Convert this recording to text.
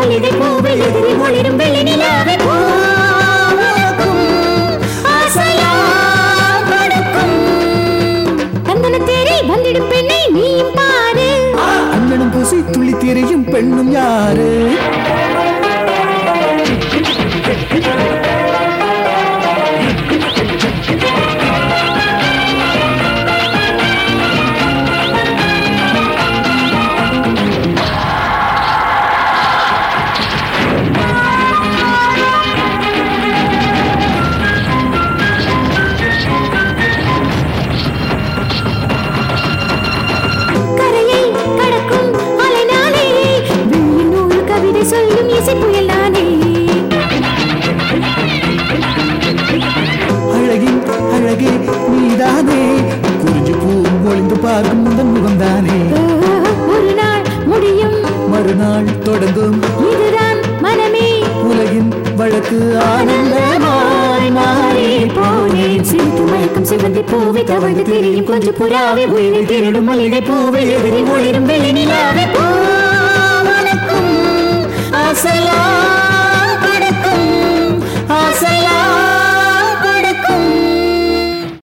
மல்லிகை பூவில் எதிரி ஒளிரும் வெள்ளி நிலாவை பூக்கும் ஆசையா கொடுக்கும் தந்தன தேரை வந்திடும் பெண்ணை நீயும் பாரு அண்ணனும் பூசி துள்ளி திரியும் பெண்ணும் யாரு கரையை கடக்கும் அலைநாளே விண்ணில் நூறு கவிதை சொல்லும் இசை புயல் நானே அழகின் அழகே நீதானே குறிஞ்சு பூ ஒளிந்து பார்க்கும் முந்தன் முகம்தானே ஒரு நாள் முடியும் மறுநாள் தொடங்கும் இதுதான் மனமே உலகின் வழக்கு ஆனந்தமாய் மாறி போனேன் சிரித்து மயக்கம் சிவந்தி பூவை தவழ்ந்து திரியும் கொஞ்சம் புறாவை உயிரை திருடும் மல்லிகை பூவை எதிரி ஒளிரும் வெள்ளி நிலாவை பூ வணக்கும் ஆசையா